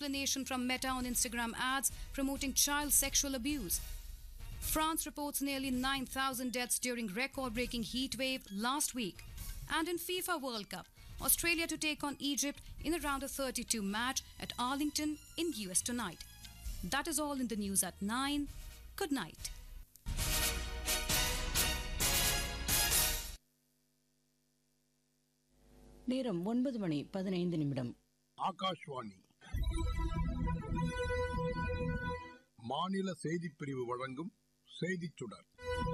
explanation from Meta on Instagram ads promoting child sexual abuse. France reports nearly 9,000 deaths during record breaking heat wave last week. And in FIFA World Cup, Australia to take on Egypt in a round of 32 match at Arlington in US tonight. That is all in the news at 9. Good night. நேரம் ஒன்பது மணி பதினைந்து நிமிடம் ஆகாஷ்வாணி மாநில செய்திப் பிரிவு வழங்கும் செய்திச் சுடர்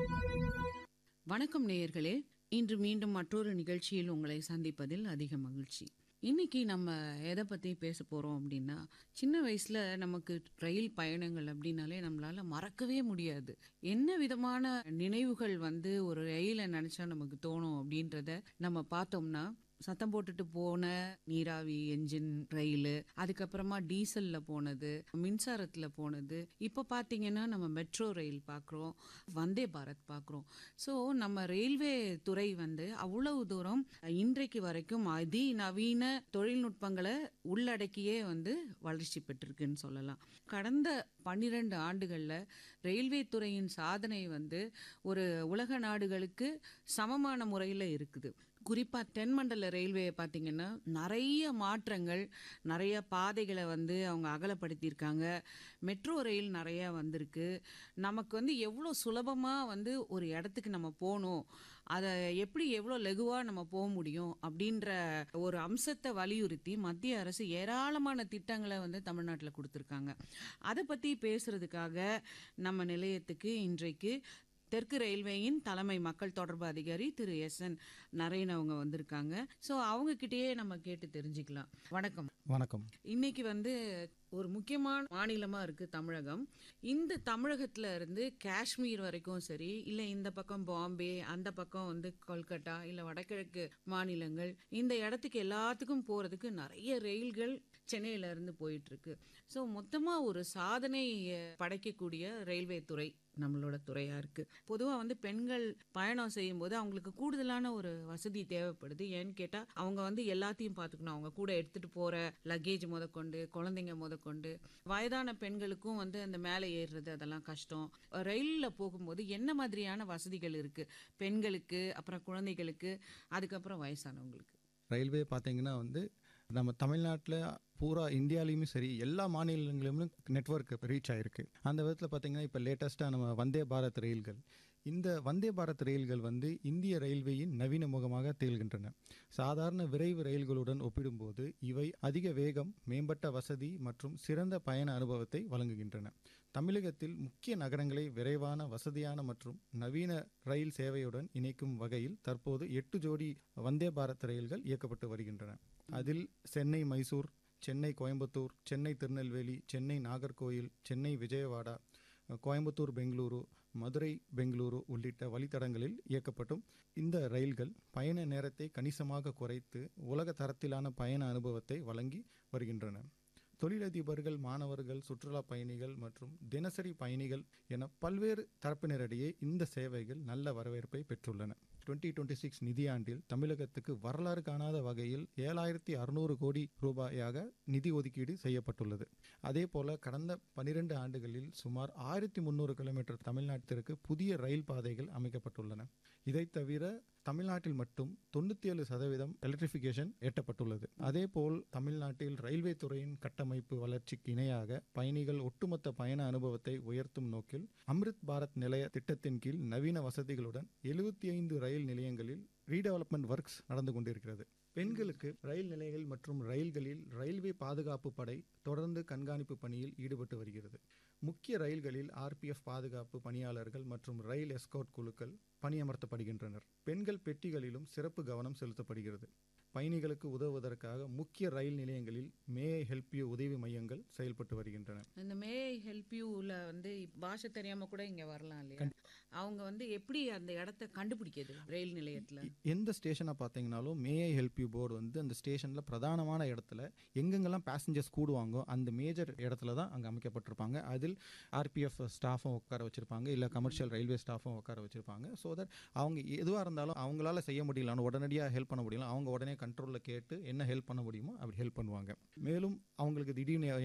வணக்கம் நேயர்களே இன்று மீண்டும் மற்றொரு நிகழ்ச்சியில் உங்களை சந்திப்பதில் அதிக மகிழ்ச்சி இன்னைக்கு நம்ம எதை பற்றி பேச போகிறோம் அப்படின்னா சின்ன வயசில் நமக்கு ரயில் பயணங்கள் அப்படின்னாலே நம்மளால மறக்கவே முடியாது என்ன விதமான நினைவுகள் வந்து ஒரு ரயிலை நினச்சா நமக்கு தோணும் அப்படின்றத நம்ம பார்த்தோம்னா சத்தம் போட்டுட்டு போன நீராவி என்ஜின் ரயில் அதுக்கப்புறமா டீசல்ல போனது மின்சாரத்துல போனது இப்போ பார்த்தீங்கன்னா நம்ம மெட்ரோ ரயில் பார்க்குறோம் வந்தே பாரத் பார்க்குறோம் ஸோ நம்ம ரயில்வே துறை வந்து அவ்வளவு தூரம் இன்றைக்கு வரைக்கும் அதிநவீன தொழில்நுட்பங்களை உள்ளடக்கியே வந்து வளர்ச்சி பெற்றிருக்குன்னு சொல்லலாம் கடந்த பன்னிரண்டு ஆண்டுகளில் ரயில்வே துறையின் சாதனை வந்து ஒரு உலக நாடுகளுக்கு சமமான முறையில் இருக்குது குறிப்பாக தென்மண்டல ரயில்வேயை பார்த்தீங்கன்னா நிறைய மாற்றங்கள் நிறைய பாதைகளை வந்து அவங்க அகலப்படுத்தியிருக்காங்க மெட்ரோ ரயில் நிறைய வந்திருக்கு நமக்கு வந்து எவ்வளோ சுலபமாக வந்து ஒரு இடத்துக்கு நம்ம போகணும் அதை எப்படி எவ்வளோ லகுவாக நம்ம போக முடியும் அப்படின்ற ஒரு அம்சத்தை வலியுறுத்தி மத்திய அரசு ஏராளமான திட்டங்களை வந்து தமிழ்நாட்டில் கொடுத்துருக்காங்க அதை பற்றி பேசுறதுக்காக நம்ம நிலையத்துக்கு இன்றைக்கு தெற்கு ரயில்வேயின் தலைமை மக்கள் தொடர்பு அதிகாரி திரு எஸ் என் நரேன் அவங்க வந்திருக்காங்க ஸோ அவங்க கிட்டேயே நம்ம கேட்டு தெரிஞ்சுக்கலாம் வணக்கம் வணக்கம் இன்னைக்கு வந்து ஒரு முக்கியமான மாநிலமா இருக்கு தமிழகம் இந்த தமிழகத்துல இருந்து காஷ்மீர் வரைக்கும் சரி இல்ல இந்த பக்கம் பாம்பே அந்த பக்கம் வந்து கொல்கட்டா இல்ல வடகிழக்கு மாநிலங்கள் இந்த இடத்துக்கு எல்லாத்துக்கும் போறதுக்கு நிறைய ரயில்கள் சென்னையில இருந்து போயிட்டு இருக்கு ஸோ மொத்தமா ஒரு சாதனை அஹ், படைக்கக்கூடிய ரயில்வே துறை நம்மளோட துறையா இருக்கு பொதுவா வந்து பெண்கள் பயணம் செய்யும் போது அவங்களுக்கு கூடுதலான ஒரு வசதி தேவைப்படுது ஏன்னு கேட்டா அவங்க வந்து எல்லாத்தையும் பார்த்துக்கணும் அவங்க கூட எடுத்துட்டு போற லக்கேஜ் முதற்கொண்டு குழந்தைங்க முதற்கொண்டு வயதான பெண்களுக்கும் வந்து அந்த மேலே ஏறுறது அதெல்லாம் கஷ்டம் ரயிலில் போகும்போது என்ன மாதிரியான வசதிகள் இருக்கு பெண்களுக்கு அப்புறம் குழந்தைகளுக்கு அதுக்கப்புறம் வயசானவங்களுக்கு ரயில்வே பார்த்தீங்கன்னா வந்து நம்ம தமிழ்நாட்டில் பூரா இந்தியாலையுமே சரி எல்லா மாநிலங்களிலுமே நெட்வொர்க் ரீச் ஆயிருக்கு அந்த விதத்தில் பார்த்தீங்கன்னா இப்போ லேட்டஸ்ட்டாக நம்ம வந்தே பாரத் ரயில்கள் இந்த வந்தே பாரத் ரயில்கள் வந்து இந்திய ரயில்வேயின் நவீன முகமாக திகழ்கின்றன சாதாரண விரைவு ரயில்களுடன் ஒப்பிடும்போது இவை அதிக வேகம் மேம்பட்ட வசதி மற்றும் சிறந்த பயண அனுபவத்தை வழங்குகின்றன தமிழகத்தில் முக்கிய நகரங்களை விரைவான வசதியான மற்றும் நவீன ரயில் சேவையுடன் இணைக்கும் வகையில் தற்போது எட்டு ஜோடி வந்தே பாரத் ரயில்கள் இயக்கப்பட்டு வருகின்றன அதில் சென்னை மைசூர் சென்னை கோயம்புத்தூர் சென்னை திருநெல்வேலி சென்னை நாகர்கோயில் சென்னை விஜயவாடா கோயம்புத்தூர் பெங்களூரு மதுரை பெங்களூரு உள்ளிட்ட வழித்தடங்களில் இயக்கப்பட்டும் இந்த ரயில்கள் பயண நேரத்தை கணிசமாக குறைத்து உலக தரத்திலான பயண அனுபவத்தை வழங்கி வருகின்றன தொழிலதிபர்கள் மாணவர்கள் சுற்றுலா பயணிகள் மற்றும் தினசரி பயணிகள் என பல்வேறு தரப்பினரிடையே இந்த சேவைகள் நல்ல வரவேற்பை பெற்றுள்ளன டுவெண்ட்டி டுவெண்ட்டி சிக்ஸ் நிதியாண்டில் தமிழகத்துக்கு வரலாறு காணாத வகையில் ஏழாயிரத்தி அறுநூறு கோடி ரூபாயாக நிதி ஒதுக்கீடு செய்யப்பட்டுள்ளது அதே போல கடந்த பனிரெண்டு ஆண்டுகளில் சுமார் ஆயிரத்தி முந்நூறு கிலோமீட்டர் தமிழ்நாட்டிற்கு புதிய ரயில் பாதைகள் அமைக்கப்பட்டுள்ளன இதை தவிர தமிழ்நாட்டில் மட்டும் தொண்ணூத்தி ஏழு சதவீதம் எலக்ட்ரிஃபிகேஷன் எட்டப்பட்டுள்ளது அதேபோல் தமிழ்நாட்டில் ரயில்வே துறையின் கட்டமைப்பு வளர்ச்சிக்கு இணையாக பயணிகள் ஒட்டுமொத்த பயண அனுபவத்தை உயர்த்தும் நோக்கில் அம்ரித் பாரத் நிலைய திட்டத்தின் கீழ் நவீன வசதிகளுடன் எழுபத்தி ஐந்து ரயில் நிலையங்களில் ரீடெவலப்மெண்ட் ஒர்க்ஸ் நடந்து கொண்டிருக்கிறது பெண்களுக்கு ரயில் நிலையங்கள் மற்றும் ரயில்களில் ரயில்வே பாதுகாப்பு படை தொடர்ந்து கண்காணிப்பு பணியில் ஈடுபட்டு வருகிறது முக்கிய ரயில்களில் ஆர்பிஎஃப் பாதுகாப்பு பணியாளர்கள் மற்றும் ரயில் எஸ்கார்ட் குழுக்கள் பணியமர்த்தப்படுகின்றனர் பெண்கள் பெட்டிகளிலும் சிறப்பு கவனம் செலுத்தப்படுகிறது பயணிகளுக்கு உதவுவதற்காக முக்கிய ரயில் நிலையங்களில் மே ஹெல்ப் யூ உதவி மையங்கள் செயல்பட்டு வருகின்றன இந்த மே ஹெல்ப் யூல வந்து பாஷை தெரியாம கூட இங்க வரலாம் இல்லையா அவங்க வந்து எப்படி அந்த இடத்த கண்டுபிடிக்கிறது ரயில் நிலையத்துல எந்த ஸ்டேஷனை பார்த்தீங்கனாலும் may I help you board வந்து அந்த ஸ்டேஷனில் பிரதானமான இடத்துல எங்கெங்கெல்லாம் பேசஞ்சர்ஸ் கூடுவாங்கோ அந்த மேஜர் இடத்துல தான் அங்கே அமைக்கப்பட்டிருப்பாங்க அதில் ஆர்பிஎஃப் ஸ்டாஃபும் உட்கார வச்சிருப்பாங்க இல்லை கமர்ஷியல் ரயில்வே ஸ்டாஃபும் உட்கார வச்சிருப்பாங்க ஸோ தட் அவங்க எதுவாக இருந்தாலும் அவங்களால செய்ய முடியல உடனடியாக ஹெல்ப் பண்ண முடியல அவங்க உடனே கண்ட்ரோலில் கேட்டு என்ன ஹெல்ப் பண்ண முடியுமோ அப்படி ஹெல்ப் பண்ணுவாங்க மேலும் அவங்களுக்கு திடீர்னு